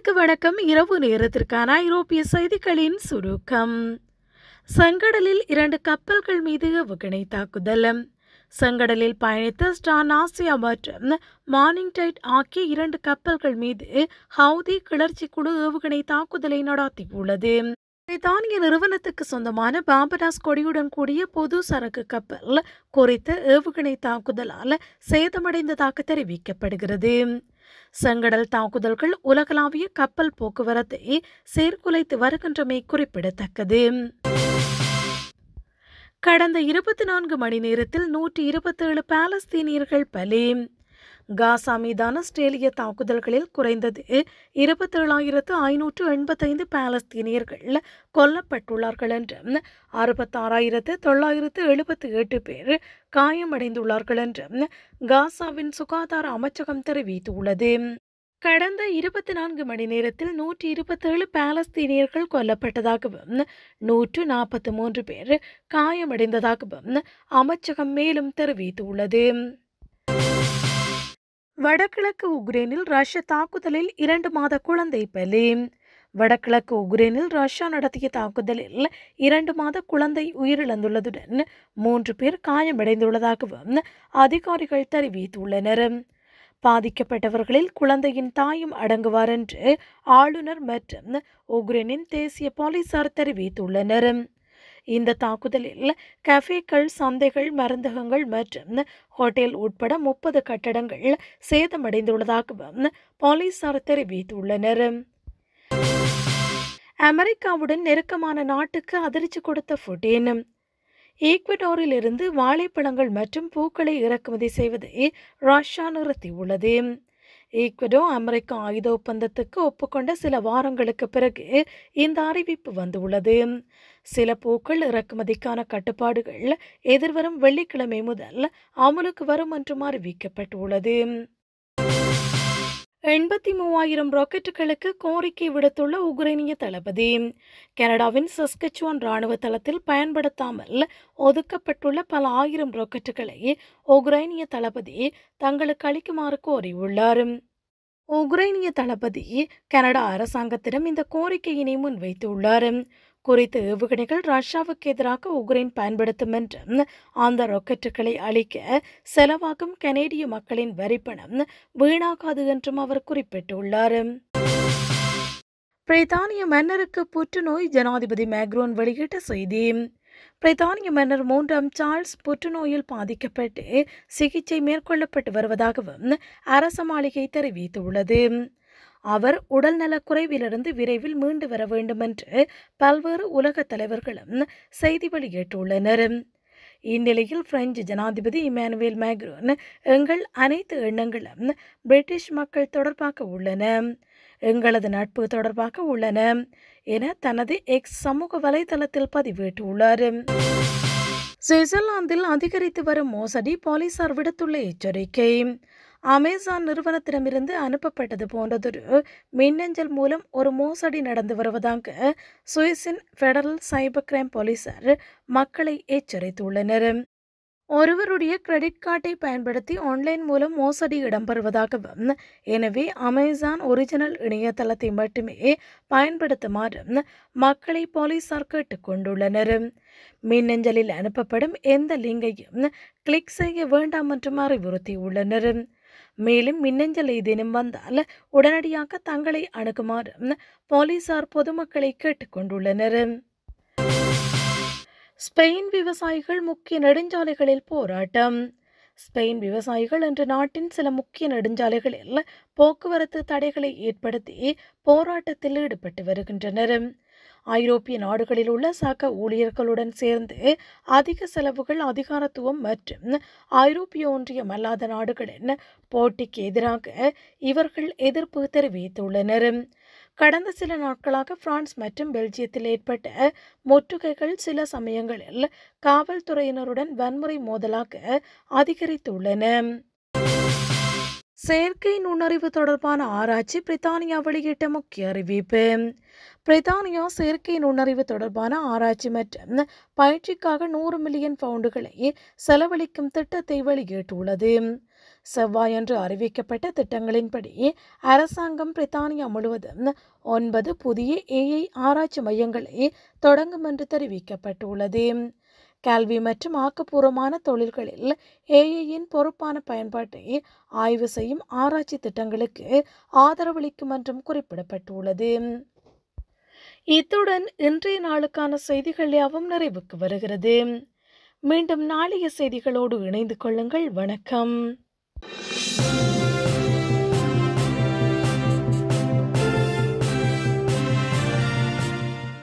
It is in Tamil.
நேர்களுக்கு வணக்கம் இரவு நேரத்திற்கான ஐரோப்பிய செய்திகளின் சுருக்கம் செங்கடலில் இரண்டு கப்பல்கள் மீது ஏவுகணை தாக்குதல் செங்கடலில் பயணித்த ஸ்டார் நாசியா மற்றும் மார்னிங் டைட் ஆகிய இரண்டு கப்பல்கள் மீது ஹவுதி கிளர்ச்சி குழு ஏவுகணை தாக்குதலை நடத்தியுள்ளது பிரித்தானிய நிறுவனத்துக்கு சொந்தமான பாபடாஸ் கொடியுடன் கூடிய பொது சரக்கு கப்பல் குறித்த ஏவுகணை தாக்குதலால் சேதமடைந்ததாக தெரிவிக்கப்படுகிறது செங்கடல் தாக்குதல்கள் உலகளாவிய கப்பல் போக்குவரத்தை சீர்குலைத்து வருகின்றமை குறிப்பிடத்தக்கது கடந்த இருபத்தி நான்கு மணி நேரத்தில் நூற்றி இருபத்தேழு பாலஸ்தீனியர்கள் பலி காசா மீதான ஆஸ்திரேலிய தாக்குதல்களில் குறைந்தது இருபத்தேழாயிரத்து ஐநூற்று எண்பத்தைந்து பாலஸ்தீனியர்கள் கொல்லப்பட்டுள்ளார்கள் என்றும் அறுபத்தாறாயிரத்து தொள்ளாயிரத்து எழுபத்தி எட்டு பேர் காயமடைந்துள்ளார்கள் என்றும் காசாவின் சுகாதார அமைச்சகம் தெரிவித்துள்ளது கடந்த இருபத்தி நான்கு மணி நேரத்தில் நூற்றி இருபத்தேழு பாலஸ்தீனியர்கள் கொல்லப்பட்டதாகவும் நூற்று நாற்பத்தி மூன்று பேர் காயமடைந்ததாகவும் அமைச்சகம் மேலும் தெரிவித்துள்ளது வடகிழக்கு உக்ரைனில் ரஷ்ய தாக்குதலில் இரண்டு மாத குழந்தை பலி வடகிழக்கு உக்ரைனில் ரஷ்யா நடத்திய தாக்குதலில் இரண்டு மாத குழந்தை உயிரிழந்துள்ளதுடன் மூன்று பேர் காயமடைந்துள்ளதாகவும் அதிகாரிகள் தெரிவித்துள்ளனர் பாதிக்கப்பட்டவர்களில் குழந்தையின் தாயும் அடங்குவார் என்று ஆளுநர் மற்றும் உக்ரைனின் தேசிய போலீசார் தெரிவித்துள்ளனர் இந்த தாக்குதலில் கஃபேக்கள் சந்தைகள் மருந்தகங்கள் மற்றும் ஹோட்டல் உட்பட முப்பது கட்டடங்கள் சேதமடைந்துள்ளதாகவும் போலீசார் தெரிவித்துள்ளனர் அமெரிக்காவுடன் நெருக்கமான நாட்டுக்கு அதிர்ச்சி கொடுத்த புட்டின் ஈக்வடோரில் இருந்து வாழைப்பழங்கள் மற்றும் பூக்களை இறக்குமதி செய்வதை ரஷ்யா நிறுத்தியுள்ளது ஈக்வடோ அமெரிக்க ஆயுத ஒப்பந்தத்துக்கு ஒப்புக்கொண்ட சில வாரங்களுக்கு பிறகு இந்த அறிவிப்பு வந்துள்ளது சில பூக்கள் இறக்குமதிக்கான கட்டுப்பாடுகள் எதிர்வரும் வெள்ளிக்கிழமை முதல் அமலுக்கு வரும் என்றும் அறிவிக்கப்பட்டுள்ளது எண்பத்தி மூவாயிரம் ராக்கெட்டுகளுக்கு கோரிக்கை விடுத்துள்ள உக்ரைனிய தளபதி கனடாவின் சஸ்கச்சுவான் ராணுவ தளத்தில் பயன்படுத்தாமல் ஒதுக்கப்பட்டுள்ள பல ஆயிரம் ராக்கெட்டுகளை உக்ரைனிய தளபதி தங்களுக்கு அளிக்குமாறு கோரியுள்ளார் உக்ரைனிய தளபதி கனடா அரசாங்கத்திடம் இந்த கோரிக்கையினை முன்வைத்துள்ளார் குறித்த ஏவுகணைகள் ரஷ்யாவுக்கு எதிராக உக்ரைன் பயன்படுத்தும் என்றும் அந்த ராக்கெட்டுகளை அழிக்க செலவாகும் கனேடிய மக்களின் வரிப்பணம் வீணாகாது என்றும் அவர் குறிப்பிட்டுள்ளார் பிரித்தானிய மன்னருக்கு புற்றுநோய் ஜனாதிபதி மேக்ரோன் வெளியிட்ட செய்தி பிரித்தானிய மன்னர் மூன்றாம் சார்ல்ஸ் புற்றுநோயில் பாதிக்கப்பட்டு சிகிச்சை மேற்கொள்ளப்பட்டு வருவதாகவும் அரச மாளிகை தெரிவித்துள்ளது அவர் உடல்நலக் குறைவிலிருந்து விரைவில் மீண்டு வர வேண்டும் என்று பல்வேறு உலக தலைவர்களும் செய்தி வெளியிட்டுள்ளனர் இந்நிலையில் பிரெஞ்சு ஜனாதிபதி இமானுவேல் மேக்ரோன் எங்கள் அனைத்து எண்ணங்களும் பிரிட்டிஷ் மக்கள் தொடர்பாக உள்ளன எங்களது நட்பு தொடர்பாக உள்ளன என தனது எக்ஸ் சமூக வலைதளத்தில் பதிவிட்டுள்ளார் சுவிட்சர்லாந்தில் அதிகரித்து வரும் மோசடி போலீசார் விடுத்துள்ள எச்சரிக்கை அமேசான் நிறுவனத்திடமிருந்து அனுப்பப்பட்டது போன்றதொரு மின்னஞ்சல் மூலம் ஒரு மோசடி நடந்து வருவதாக சுவிஸின் ஃபெடரல் சைபர் கிரைம் போலீசார் மக்களை எச்சரித்துள்ளனர் ஒருவருடைய கிரெடிட் கார்டை பயன்படுத்தி ஆன்லைன் மூலம் மோசடி இடம்பெறுவதாகவும் எனவே அமேசான் ஒரிஜினல் இணையதளத்தை மட்டுமே பயன்படுத்துமாறும் மக்களை போலீசார் கேட்டுக்கொண்டுள்ளனர் மின்னஞ்சலில் அனுப்பப்படும் எந்த லிங்கையும் கிளிக் செய்ய வேண்டாம் என்றும் அறிவுறுத்தியுள்ளனர் மேலும் மின்னஞ்சல் ஏதேனும் வந்தால் உடனடியாக தங்களை அணுகுமாறும் போலீசார் பொதுமக்களை கேட்டுக்கொண்டுள்ளனர் ஸ்பெயின் விவசாயிகள் முக்கிய நெடுஞ்சாலைகளில் போராட்டம் ஸ்பெயின் விவசாயிகள் இன்று நாட்டின் சில முக்கிய நெடுஞ்சாலைகளில் போக்குவரத்து தடைகளை ஏற்படுத்தி போராட்டத்தில் ஈடுபட்டு வருகின்றனர் ஐரோப்பிய நாடுகளில் உள்ள சக ஊழியர்களுடன் சேர்ந்து அதிக செலவுகள் அதிகாரத்துவம் மற்றும் ஐரோப்பிய ஒன்றியம் அல்லாத நாடுகளின் போட்டிக்கு எதிராக இவர்கள் எதிர்ப்பு தெரிவித்துள்ளனர் கடந்த சில நாட்களாக பிரான்ஸ் மற்றும் பெல்ஜியத்தில் ஏற்பட்ட முற்றுகைகள் சில சமயங்களில் காவல்துறையினருடன் வன்முறை மோதலாக அதிகரித்துள்ளன செயற்கை நுண்ணறிவு தொடர்பான ஆராய்ச்சி பிரித்தானியா வெளியிட்ட முக்கிய அறிவிப்பு பிரித்தானியா செயற்கை நுண்ணறிவு தொடர்பான ஆராய்ச்சி மற்றும் பயிற்சிக்காக நூறு மில்லியன் பவுண்டுகளை செலவழிக்கும் திட்டத்தை வெளியிட்டுள்ளது செவ்வாயன்று அறிவிக்கப்பட்ட திட்டங்களின்படி அரசாங்கம் பிரித்தானியா முழுவதும் ஒன்பது புதிய ஏஐ ஆராய்ச்சி மையங்களை தொடங்கும் என்று தெரிவிக்கப்பட்டுள்ளது கல்வி மற்றும் ஆக்கப்பூர்வமான தொழில்களில் ஏஐயின் பொறுப்பான பயன்பாட்டை ஆய்வு செய்யும் ஆராய்ச்சி திட்டங்களுக்கு ஆதரவளிக்கும் என்றும் குறிப்பிடப்பட்டுள்ளது இத்துடன் இன்றைய நாளுக்கான செய்திகள் யாவும் நிறைவுக்கு வருகிறது மீண்டும் நாளைய செய்திகளோடு இணைந்து கொள்ளுங்கள் வணக்கம்